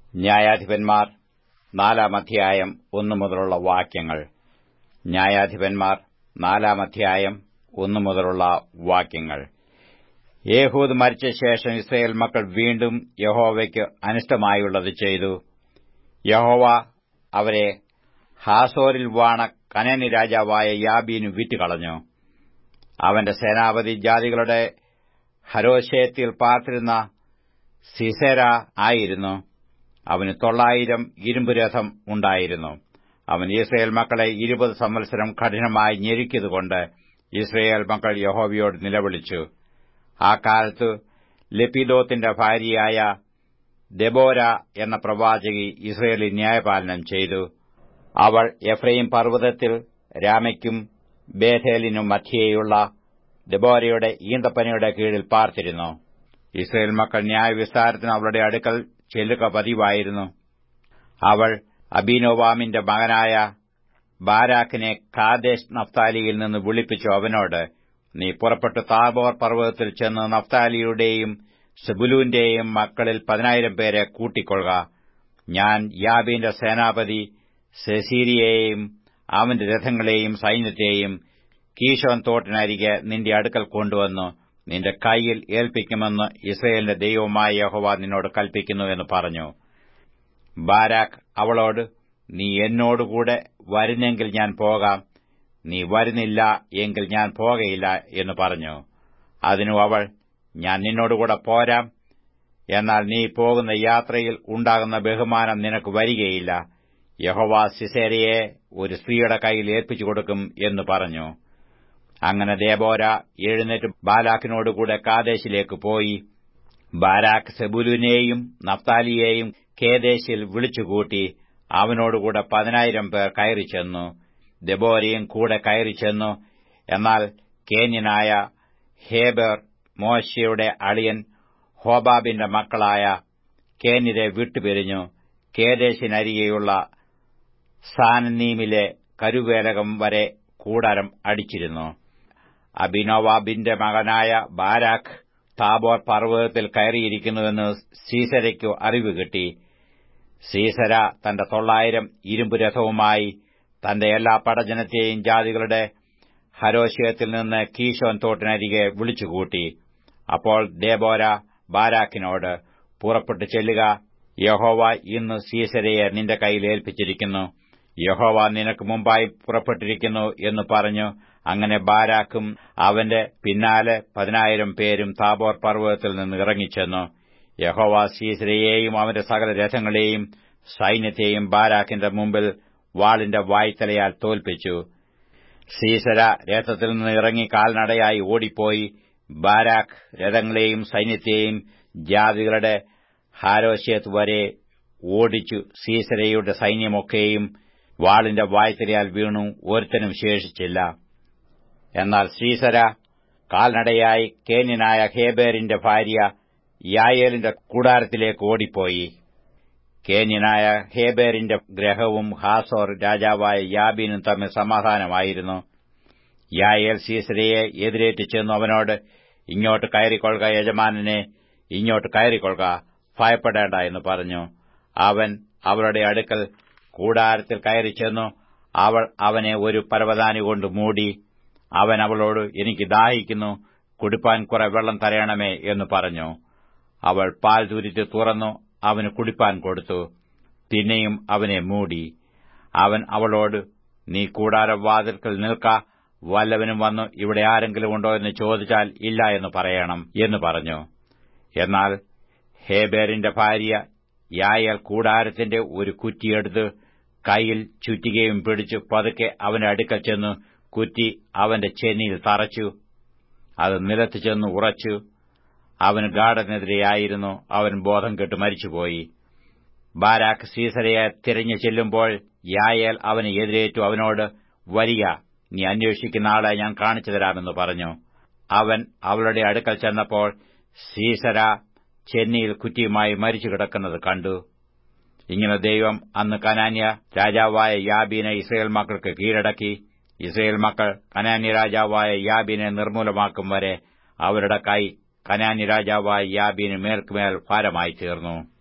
ന്യായാധിപന്മാർ നാലാം അധ്യായം ഒന്നു മുതലുള്ള വാക്യങ്ങൾ ന്യായാധിപന്മാർ നാലാം അധ്യായം ഒന്നു മുതലുള്ള വാക്യങ്ങൾ യേഹൂദ് മരിച്ച ശേഷം ഇസ്രയേൽ മക്കൾ വീണ്ടും യഹോവയ്ക്ക് അനിഷ്ടമായുള്ളത് ചെയ്തു യഹോവ അവരെ ഹാസോരിൽ വാണ കനനി രാജാവായ യാബീനു വിറ്റുകളഞ്ഞു അവന്റെ സേനാപതി ജാതികളുടെ ഹരോശേത്തിൽ പാർത്തിരുന്ന സിസേര ആയിരുന്നു അവന് തൊള്ളായിരം ഇരുമ്പുരഥം ഉണ്ടായിരുന്നു അവൻ ഇസ്രയേൽ മക്കളെ ഇരുപത് സംവത്സരം കഠിനമായി ഞെരുക്കിയതുകൊണ്ട് ഇസ്രയേൽ മക്കൾ യഹോവയോട് നിലവിളിച്ചു ആ കാലത്ത് ലപ്പിദോത്തിന്റെ ഭാര്യയായ ദെബോര എന്ന പ്രവാചകി ഇസ്രയേലിൽ ന്യായപാലനം ചെയ്തു അവൾ എഫ്രൈം പർവ്വതത്തിൽ രാമയ്ക്കും ബേഥേലിനും മധ്യേയുള്ള ദെബോരയുടെ ഈന്തപ്പനയുടെ കീഴിൽ പാർത്തിരുന്നു ഇസ്രയേൽ മക്കൾ ന്യായവിസ്താരത്തിന് അവളുടെ അടുക്കൽ ചെല്ലുക പതിവായിരുന്നു അവൾ അബീനോവാമിന്റെ മകനായ ബാരാക്കിനെ കാദേശ് നഫ്താലിയിൽ നിന്ന് വിളിപ്പിച്ചു അവനോട് നീ പുറപ്പെട്ട് താബോർ പർവ്വതത്തിൽ ചെന്ന് നഫ്താലിയുടെയും സെബുലൂന്റെയും മക്കളിൽ പതിനായിരം പേരെ കൂട്ടിക്കൊള്ളുക ഞാൻ യാബീന്റെ സേനാപതി സെസീരിയെയും അവന്റെ രഥങ്ങളെയും സൈന്യത്തെയും കീശോൻ തോട്ടിനരികെ നിന്റെ അടുക്കൽ കൊണ്ടുവന്നു നിന്റെ കൈയിൽ ഏൽപ്പിക്കുമെന്ന് ഇസ്രയേലിന്റെ ദൈവമായ യഹോവ നിന്നോട് കൽപ്പിക്കുന്നു എന്ന് പറഞ്ഞു ബാരാക്ക് അവളോട് നീ എന്നോടുകൂടെ വരുന്നെങ്കിൽ ഞാൻ പോകാം നീ വരുന്നില്ല എങ്കിൽ ഞാൻ പോകയില്ല എന്ന് പറഞ്ഞു അതിനു അവൾ ഞാൻ നിന്നോടുകൂടെ പോരാം എന്നാൽ നീ പോകുന്ന യാത്രയിൽ ഉണ്ടാകുന്ന ബഹുമാനം നിനക്ക് വരികയില്ല യഹോവ സിസേരയെ ഒരു സ്ത്രീയുടെ കയ്യിൽ ഏൽപ്പിച്ചു കൊടുക്കും എന്ന് പറഞ്ഞു അങ്ങനെ ദേബോര എഴുന്നേറ്റ് ബാലാക്കിനോടുകൂടെ കാദേശിലേക്ക് പോയി ബാരാക്ക് സെബുലുവിനെയും നഫ്താലിയെയും കേദേശിൽ വിളിച്ചുകൂട്ടി അവനോടുകൂടെ പതിനായിരം പേർ കയറി ചെന്നു ദെബോരയും കൂടെ കയറി ചെന്നു എന്നാൽ കേന്യനായ ഹേബർ മോശയുടെ അളിയൻ ഹോബാബിന്റെ മക്കളായ കേന്യരെ വിട്ടുപിരിഞ്ഞു കേദേശിനരികെയുള്ള സാനനീമിലെ കരുവേലകം വരെ കൂടാരം അടിച്ചിരുന്നു അബിനോവാബിന്റെ മകനായ ബാരാഖ് താബോർ പർവ്വതത്തിൽ കയറിയിരിക്കുന്നുവെന്ന് സീസരയ്ക്കു അറിവ് കിട്ടി സീസര തന്റെ തൊള്ളായിരം ഇരുമ്പുരഥവുമായി തന്റെ എല്ലാ പടജനത്തെയും ജാതികളുടെ ഹരോശയത്തിൽ നിന്ന് കീശോൻ തോട്ടിനരികെ വിളിച്ചുകൂട്ടി അപ്പോൾ ദേബോര ബാരാക്കിനോട് പുറപ്പെട്ടു ചെല്ലുക യഹോവ ഇന്ന് സീസരയെ നിന്റെ കയ്യിൽ ഏൽപ്പിച്ചിരിക്കുന്നു യഹോവ നിനക്ക് മുമ്പായി പുറപ്പെട്ടിരിക്കുന്നു എന്ന് പറഞ്ഞു അങ്ങനെ ബാരാക്കും അവന്റെ പിന്നാലെ പതിനായിരം പേരും താബോർ പർവ്വതത്തിൽ നിന്ന് ഇറങ്ങിച്ചെന്നു യഹോവ സീസരയെയും അവന്റെ സകല രഥങ്ങളെയും സൈന്യത്തെയും ബാരാക്കിന്റെ മുമ്പിൽ വാളിന്റെ വായ്ത്തലയാൽ തോൽപ്പിച്ചു സീസര രഥത്തിൽ നിന്ന് ഇറങ്ങി കാൽനടയായി ഓടിപ്പോയി ബാരാഖ് രഥങ്ങളെയും സൈന്യത്തെയും ജാതികളുടെ ഹാരോശ്യത്ത് വരെ ഓടിച്ചു സീസരയുടെ സൈന്യമൊക്കെയും വാളിന്റെ വായ്ത്തലയാൽ വീണു ഒരുത്തനും ശേഷിച്ചില്ല എന്നാൽ സീസര കാൽനടയായി കേന്യനായ ഹേബേറിന്റെ ഭാര്യ യായേലിന്റെ കൂടാരത്തിലേക്ക് ഓടിപ്പോയി കേന്യനായ ഹേബേറിന്റെ ഗ്രഹവും ഹാസോർ രാജാവായ യാബീനും തമ്മിൽ സമാധാനമായിരുന്നു യായേൽ സീസരയെ എതിരേറ്റ് ചെന്നു അവനോട് ഇങ്ങോട്ട് കയറിക്കൊള്ളുക യജമാനനെ ഇങ്ങോട്ട് കയറിക്കൊള്ളുക ഭയപ്പെടേണ്ട എന്ന് പറഞ്ഞു അവൻ അവളുടെ അടുക്കൽ കൂടാരത്തിൽ കയറി ചെന്നു അവൾ അവനെ ഒരു പരവതാനി കൊണ്ട് മൂടി അവൻ അവളോട് എനിക്ക് ദാഹിക്കുന്നു കുടിപ്പാൻ കുറെ വെള്ളം തരയണമേ എന്ന് പറഞ്ഞു അവൾ പാൽ തുരിച്ച് തുറന്നു അവന് കുടിപ്പാൻ കൊടുത്തു പിന്നെയും അവനെ മൂടി അവൻ അവളോട് നീ കൂടാരവാതിൽക്കൽ നിൽക്ക വല്ലവനും വന്നു ഇവിടെ ആരെങ്കിലും ഉണ്ടോ എന്ന് ചോദിച്ചാൽ ഇല്ല എന്ന് പറയണം എന്ന് പറഞ്ഞു എന്നാൽ ഹേബേറിന്റെ ഭാര്യ യായൽ കൂടാരത്തിന്റെ ഒരു കുറ്റിയെടുത്ത് കൈയിൽ ചുറ്റികയും പിടിച്ചു പതുക്കെ അവന്റെ അടുക്കൽ ചെന്നു കുറ്റി അവന്റെ ചെന്നിയിൽ തറച്ചു അത് നിലത്ത് ചെന്ന് ഉറച്ചു അവന് ഗാഠനെതിരെയായിരുന്നു അവൻ ബോധം കെട്ട് മരിച്ചുപോയി ബാരാക്ക് സീസരയെ തിരഞ്ഞു ചെല്ലുമ്പോൾ യായേൽ അവന് എതിരേറ്റു അവനോട് വരിക നീ അന്വേഷിക്കുന്ന ആളെ ഞാൻ കാണിച്ചു തരാമെന്ന് പറഞ്ഞു അവൻ അവളുടെ അടുക്കൽ ചെന്നപ്പോൾ സീസര ചെന്നിയിൽ കുറ്റിയുമായി മരിച്ചു കിടക്കുന്നത് കണ്ടു ഇങ്ങനെ ദൈവം അന്ന് കനാന്യ രാജാവായ യാബീനെ ഇസ്രയേൽ മക്കൾക്ക് കീഴടക്കി ഇസ്രയേൽ മക്കൾ കനാന്യ രാജാവായ യാബീനെ നിർമൂലമാക്കും വരെ അവരുടെ കൈ കനാന്യ രാജാവായ യാബീന് മേൽക്കുമേൽ ഭാരമായി തീർന്നു